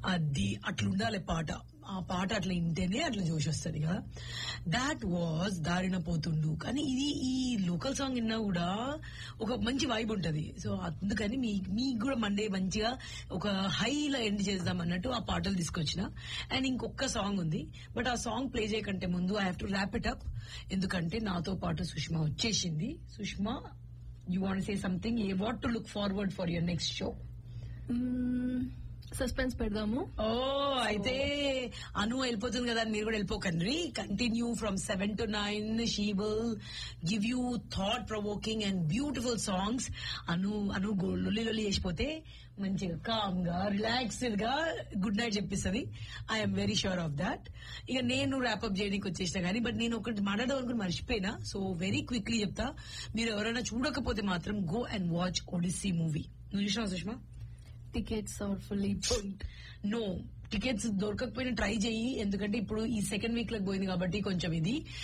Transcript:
అది అట్లా ఉండాలి పాట ఆ పాట అట్లా వింటేనే అట్లా జోష్ వస్తుంది కదా దాట్ వాజ్ దారిన పోతుండు కానీ ఇది ఈ లోకల్ సాంగ్ విన్నా కూడా ఒక మంచి వైబ్ ఉంటది సో అందుకని మీ మీకు కూడా మండే మంచిగా ఒక హైలో ఎండ్ చేద్దాం అన్నట్టు ఆ పాటలు తీసుకొచ్చిన అండ్ ఇంకొక సాంగ్ ఉంది బట్ ఆ సాంగ్ ప్లే చేయకంటే ముందు I have to wrap it up ఎందుకంటే నాతో పాటు సుష్మా వచ్చేసింది Sushma you want say something a what to look forward for your next show suspense పెడదాము ఓ అయితే అను వెళ్ళిపోతుంది కదా అని మీరు కూడా వెళ్ళిపోకండి continue from seven to nine she will give you thought provoking and beautiful songs Anu Anu గో- లొల్లి లొల్లి చేసిపోతే మంచిగా కామ్ గా రిలాక్స్డ్ గా గుడ్ నైట్ చెప్పిస్తుంది I'm very sure of that ఇక నేను ర్యాప్అప్ చేయడానికి వచ్చేసిన కానీ బట్ నేను ఒకటి మాట్లాడడం అనుకుని మర్చిపోయినా సో వెరీ క్విక్లీ చెప్తా మీరు ఎవరైనా చూడకపోతే మాత్రం go and watch Odyssey movie నువ్వు చూసినావు Sushma tickets are fully booked no tickets దొరకకపోయినా ట్రై చెయ్యి ఎందుకంటే ఇప్పుడు ఈ సెకండ్ వీక్ లకు పోయింది కాబట్టి కొంచెం ఇది